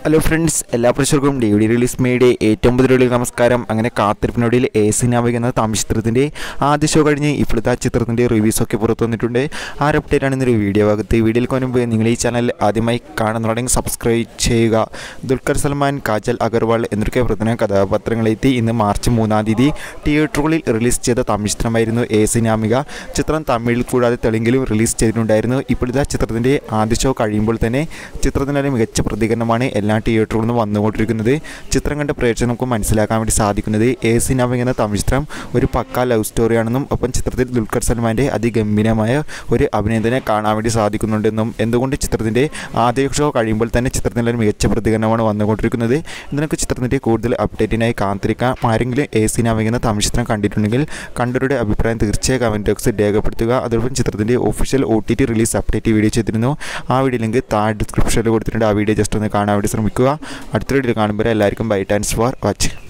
hello friends എല്ലാ പ്രേക്ഷകർക്കും D D release മേയുടെ ഏറ്റവും പുതിയ നമസ്കാരം അങ്ങനെ കാത്തിരിപ്പിനോടിയിൽ എ സി നാവിക എന്ന തമിഴ് ചിത്രത്തിൻ്റെ ആദ്യ ഷോ കഴിഞ്ഞ് ഇപ്പോഴത്തെ ആ ചിത്രത്തിൻ്റെ റിവ്യൂസൊക്കെ പുറത്തു വന്നിട്ടുണ്ട് ആ ഒരു update ആണ് ഇന്നൊരു വീഡിയോ ഭാഗത്ത് വീഡിയോയിൽ മുൻപ് നിങ്ങൾ ഈ ചാനൽ ആദ്യമായി കാണുന്നുണ്ടെങ്കിൽ സബ്സ്ക്രൈബ് ചെയ്യുക ദുൽഖർ സൽമാൻ കാജൽ അഗർവാൾ എന്നൊക്കെ പ്രധാന കഥാപാത്രങ്ങളെത്തി ഇന്ന് മാർച്ച് മൂന്നാം തീയതി തിയേറ്ററുകളിൽ റിലീസ് ചെയ്ത തമിഴ് ചിത്രമായിരുന്നു എ സി നാമിക ചിത്രം തമിഴിൽ കൂടാതെ തെലുങ്കിലും റിലീസ് ചെയ്തിട്ടുണ്ടായിരുന്നു ഇപ്പോഴത്തെ ചിത്രത്തിൻ്റെ ആദ്യ ഷോ കഴിയുമ്പോൾ തന്നെ ചിത്രത്തിനൊരു മികച്ച പ്രതികരണമാണ് എല്ലാ തിയേറ്ററുകളിൽ നിന്നും വന്നുകൊണ്ടിരിക്കുന്നത് ചിത്രം കണ്ട പ്രേക്ഷകർ നമുക്ക് മനസ്സിലാക്കാൻ വേണ്ടി സാധിക്കുന്നത് എ സി നവിംഗ് എന്ന തമിഴ് ചിത്രം ഒരു പക്ക ലവ് സ്റ്റോറിയാണെന്നും ഒപ്പം ചിത്രത്തിൽ ദുൽഖർ സൽമാൻ്റെ അതിഗംഭീരമായ ഒരു അഭിനയത്തിനെ കാണാൻ വേണ്ടി സാധിക്കുന്നുണ്ടെന്നും എന്തുകൊണ്ട് ചിത്രത്തിൻ്റെ ആദ്യ ഷോ കഴിയുമ്പോൾ തന്നെ ചിത്രത്തിൻ്റെ ഒരു മികച്ച പ്രതികരണമാണ് വന്നുകൊണ്ടിരിക്കുന്നത് ഇതിനൊക്കെ ചിത്രത്തിൻ്റെ കൂടുതൽ അപ്ഡേറ്റിനായി കാത്തിരിക്കാം ആരെങ്കിലും എ സി നവിംഗ് എന്ന തമിഴ് ചിത്രം കണ്ടിട്ടുണ്ടെങ്കിൽ കണ്ടവരുടെ അഭിപ്രായം തീർച്ചയായും കമൻറ്റ് ബോക്സിൽ രേഖപ്പെടുത്തുക അതോടൊപ്പം ചിത്രത്തിൻ്റെ official O T T release update video ചെയ്തിരുന്നു ആ വീഡിയോ ലിങ്ക് താഴെ ഡിസ്ക്രിപ്ഷനിൽ കൊടുത്തിട്ടുണ്ട് ആ വീഡിയോ ജസ്റ്റ് ഒന്ന് കാണാൻ വേണ്ടി ശ്രമിക്കുക അടുത്ത വീഡിയോ കാണുമ്പോൾ എല്ലാവർക്കും ബൈ താങ്ക്സ് ഫോർ വാച്ചിങ്